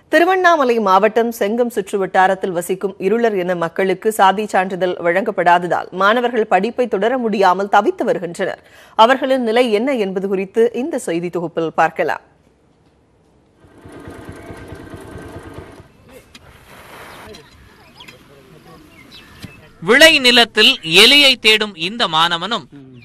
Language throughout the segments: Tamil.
திருவண்ணாமலை மாவட்டம் செங்கம் சுற்று வட்டாரத்தில் வசிக்கும் இருளர் இன மக்களுக்கு சாதி சான்றிதழ் வழங்கப்படாததால் மாணவர்கள் படிப்பை தொடர முடியாமல் தவித்து வருகின்றனர் அவர்களின் நிலை என்ன என்பது குறித்து இந்த செய்தி தொகுப்பில் பார்க்கலாம் விளை நிலத்தில் எலியை தேடும் இந்த மாணவனும்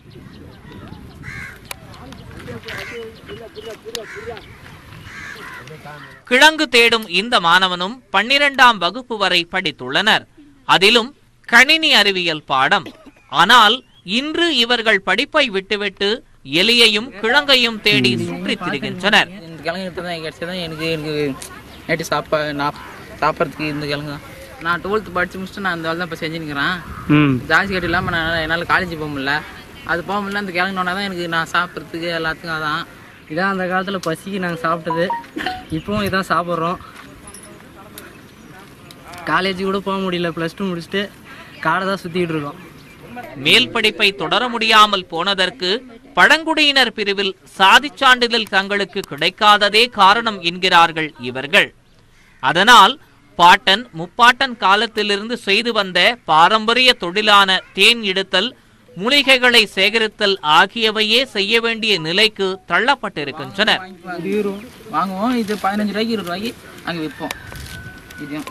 கிழங்கு தேடும் இந்த மாணவனும் பன்னிரெண்டாம் வகுப்பு வரை படித்துள்ளனர் அதிலும் கணினி அறிவியல் பாடம் ஆனால் இன்று இவர்கள் படிப்பை விட்டுவிட்டு எலியையும் கிழங்கையும் தேடி சுற்றித் திரிகின்றனர் இந்த கிழங்கு எடுத்து தான் கிடச்சதான் எனக்கு எனக்கு நைட்டு சாப்பா நான் சாப்பிட்றதுக்கு இந்த கிழங்கு தான் நான் டுவெல்த்து படித்து முடிச்சுட்டு நான் இந்த வேலை தான் இப்போ செஞ்சுருக்கிறேன் ம் ஜாஸ்தி கட்டு இல்லாமல் நான் என்னால் காலேஜ் போக முடியல அது போக முடியல அந்த கிழங்கு நோனா தான் எனக்கு நான் சாப்பிட்றதுக்கு எல்லாத்துக்கும் அதான் இதான் அந்த காலத்தில் பசிக்கு நாங்கள் சாப்பிட்டது இப்போவும் இதான் சாப்பிட்றோம் காலேஜ் கூட போக முடியல ப்ளஸ் டூ முடிச்சுட்டு காடை தான் சுற்றிக்கிட்டு இருக்கோம் மேல் படிப்பை தொடர முடியாமல் போனதற்கு பழங்குடியினர் பிரிவில் சாதிச் சான்றிதழ் தங்களுக்கு கிடைக்காததே காரணம் என்கிறார்கள் இவர்கள் அதனால் பாட்டன் முப்பாட்டன் காலத்திலிருந்து செய்து வந்த பாரம்பரிய தொழிலான தேன் எடுத்தல் மூலிகைகளை சேகரித்தல் ஆகியவையே செய்ய வேண்டிய நிலைக்கு தள்ளப்பட்டிருக்கின்றனர் இது இருபது வாங்குவோம் இது பதினஞ்சு ரூபாய்க்கு இருபது ரூபாய்க்கு அங்கே விற்போம் இதையும்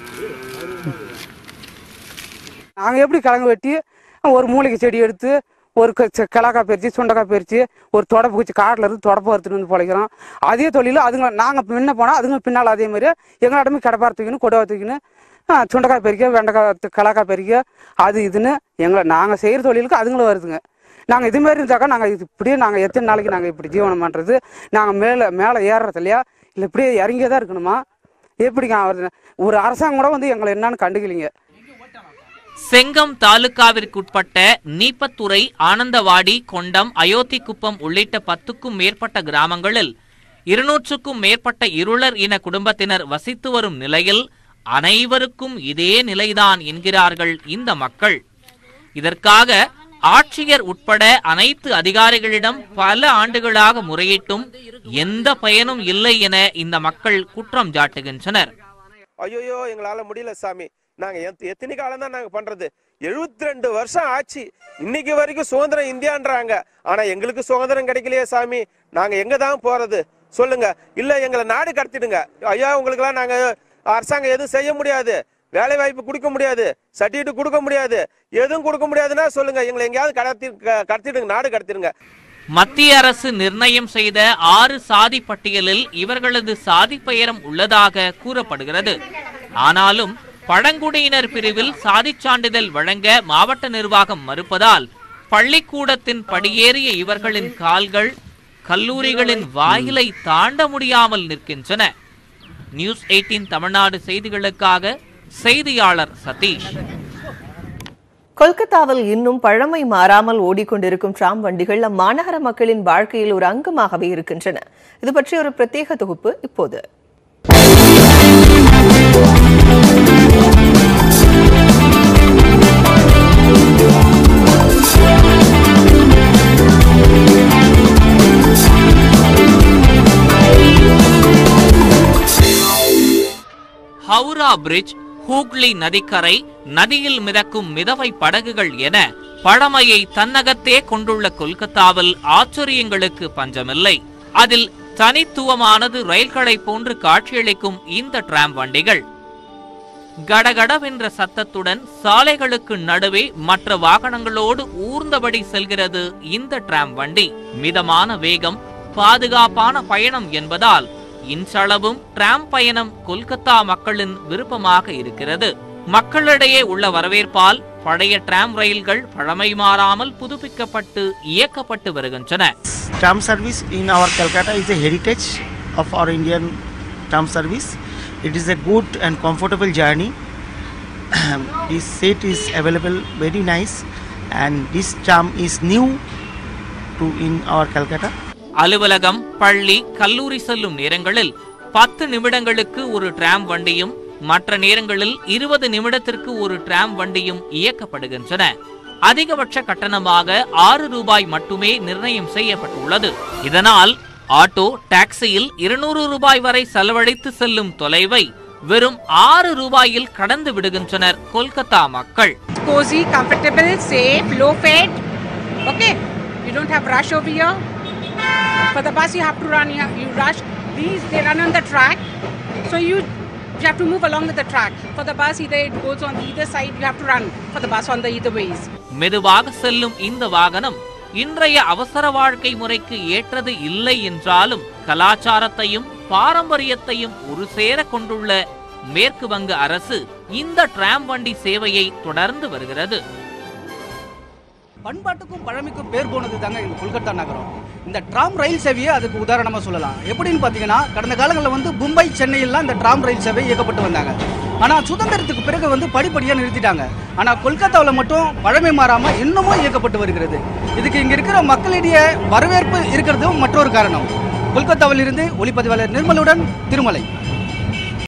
நாங்கள் எப்படி கிழங்கு வெட்டி ஒரு மூலிகை செடி எடுத்து ஒரு க- செ- கிழக்காய் பறிச்சு சுண்டக்காய் பறிச்சு ஒரு தொடப்பு வச்சு காட்டில் இருந்து தொடப்பு எடுத்துட்டு வந்து பிழைக்கிறோம் அதே தொழில் அதுங்க நாங்கள் முன்ன போனால் அதுங்க பின்னால் அதே மாதிரி எங்களிடமே கிடப்பார தூக்கின்னு கொடவை தூக்கின்னு ஆ, சுண்டைக்காய் பறிக்க வெண்டைக்காய் து- கிழக்காய் பறிக்க அது இதுன்னு எங்களை நாங்கள் செய்கிற தொழிலுக்கு அதுங்களும் வருதுங்க நாங்கள் இதுமாரி இருந்தாக்கா நாங்கள் இது இப்படியே நாங்கள் எத்தனை நாளைக்கு நாங்கள் இப்படி ஜீவனம் பண்ணுறது நாங்கள் மேலே மேலே ஏறுறது இல்லையா இல்லை இப்படியே இறங்கியே தான் இருக்கணுமா எப்படிங்க ஆகுறது ஒரு அரசாங்கம் கூட வந்து எங்களை என்னன்னு கண்டுக்கலிங்க செங்கம் தாலுகாவிற்குட்பட்ட நீப்பத்துறை ஆனந்தவாடி கொண்டம் அயோத்திக்குப்பம் உள்ளிட்ட பத்துக்கும் மேற்பட்ட கிராமங்களில் இருநூற்றுக்கும் மேற்பட்ட இருளர் இன குடும்பத்தினர் வசித்து வரும் நிலையில் அனைவருக்கும் இதே நிலைதான் என்கிறார்கள் இந்த மக்கள் இதற்காக ஆட்சியர் உட்பட அனைத்து அதிகாரிகளிடம் பல ஆண்டுகளாக முறையிட்டும் எந்த பயனும் இல்லை என இந்த மக்கள் குற்றம் சாட்டுகின்றனர் ஐயோ எங்களால முடியல சாமி நாங்க எத்- எத்தனை காலம் தான் நாங்க பண்றது 72 ரெண்டு வருஷம் ஆச்சு இன்னைக்கு வரைக்கும் சுதந்திரம் இந்தியான்றாங்க ஆனா எங்களுக்கு சுதந்திரம் கிடைக்கலையே சாமி நாங்க எங்க தான் போறது சொல்லுங்க இல்ல எங்களை நாடு கடத்திடுங்க ஐயா உங்களுக்கெல்லாம் நாங்க அரசாங்கம் எதுவும் செய்ய முடியாது வேலை வாய்ப்பு கொடுக்க முடியாது சர்டிஃபிகேட் கொடுக்க முடியாது எதுவும் கொடுக்க முடியாதுன்னா சொல்லுங்க எங்களை எங்கேயாவது கடத்தி க- கடத்திடுங்க நாடு கடத்திடுங்க மத்திய அரசு நிர்ணயம் செய்த ஆறு சாதி பட்டியலில் இவர்களது சாதி பெயரும் உள்ளதாக கூறப்படுகிறது ஆனாலும் பழங்குடியினர் பிரிவில் சாதிச் சான்றிதழ் வழங்க மாவட்ட நிர்வாகம் மறுப்பதால் பள்ளிக்கூடத்தின் படியேறிய இவர்களின் கால்கள் கல்லூரிகளின் வாயிலை தாண்ட முடியாமல் நிற்கின்றன நியூஸ் 18 தமிழ்நாடு செய்திகளுக்காக செய்தியாளர் சதீஷ் கொல்கத்தாவில் இன்னும் பழமை மாறாமல் ஓடிக்கொண்டிருக்கும் டிராம் வண்டிகள் அம்மாநகர மக்களின் வாழ்க்கையில் ஒரு அங்கமாகவே இருக்கின்றன இது பற்றி ஒரு பிரத்யேக தொகுப்பு இப்போது ஹவுரா பிரிட்ஜ் ஹூக்ளி நதிக்கரை நதியில் மிதக்கும் மிதவை படகுகள் என பழமையை தன்னகத்தே கொண்டுள்ள கொல்கத்தாவில் ஆச்சரியங்களுக்கு பஞ்சமில்லை அதில் தனித்துவமானது ரயில்களைப் போன்று காட்சியளிக்கும் இந்த டிராம் வண்டிகள் கடகடவென்ற சத்தத்துடன் சாலைகளுக்கு நடுவே மற்ற வாகனங்களோடு ஊர்ந்தபடி செல்கிறது இந்த டிராம் வண்டி மிதமான வேகம் பாதுகாப்பான பயணம் என்பதால் இன்றளவும் டிராம் பயணம் கொல்கத்தா மக்களின் விருப்பமாக இருக்கிறது மக்களிடையே உள்ள வரவேற்பால் பழைய டிராம் ரயில்கள் பழமை மாறாமல் புதுப்பிக்கப்பட்டு இயக்கப்பட்டு வருகின்றன Tram service in our Calcutta is a heritage of our Indian tram service. It is a good and comfortable journey. this seat is available very nice and this tram is new to in our Calcutta. அலுவலகம் பள்ளி கல்லூரி செல்லும் நேரங்களில் பத்து நிமிடங்களுக்கு ஒரு டிராம் வண்டியும் மற்ற நேரங்களில் இருபது நிமிடத்திற்கு ஒரு டிராம் வண்டியும் இயக்கப்படுகின்றன அதிகபட்ச கட்டணமாக ஆறு ரூபாய் மட்டுமே நிர்ணயம் செய்யப்பட்டுள்ளது இதனால் ஆட்டோ டாக்ஸியில் இருநூறு ரூபாய் வரை செலவழித்து செல்லும் தொலைவை வெறும் ஆறு ரூபாயில் கடந்து விடுகின்றனர் கொல்கத்தா மக்கள் cozy, comfortable, safe, low fare. Okay, you don't have rush over here. For the bus, you have to run. You, have, you rush. These they run on the track, so you you have to move along with the track. For the bus, either it goes on either side. You have to run for the bus on the either ways. மெதுவாக செல்லும் இந்த வாகனம் இன்றைய அவசர வாழ்க்கை முறைக்கு ஏற்றது இல்லை என்றாலும் கலாச்சாரத்தையும் பாரம்பரியத்தையும் ஒரு சேர கொண்டுள்ள மேற்கு வங்க அரசு இந்த டிராம் வண்டி சேவையை தொடர்ந்து வருகிறது பண்பாட்டுக்கும் பழமைக்கும் பேர் போனது தாங்க எங்கள் கொல்கத்தா நகரம் இந்த ட்ராம் ரயில் சேவையை அதுக்கு உதாரணமாக சொல்லலாம் எப்படின்னு பார்த்தீங்கன்னா கடந்த காலங்களில் வந்து மும்பை சென்னையிலாம் இந்த ட்ராம் ரயில் சேவை இயக்கப்பட்டு வந்தாங்க ஆனால் சுதந்திரத்துக்கு பிறகு வந்து படிப்படியாக நிறுத்திட்டாங்க ஆனால் கொல்கத்தாவில் மட்டும் பழமை மாறாமல் இன்னமும் இயக்கப்பட்டு வருகிறது இதுக்கு இங்கே இருக்கிற மக்களிடையே வரவேற்பு இருக்கிறதும் மற்றொரு காரணம் கொல்கத்தாவில் இருந்து ஒளிப்பதிவாளர் நிர்மலுடன் திருமலை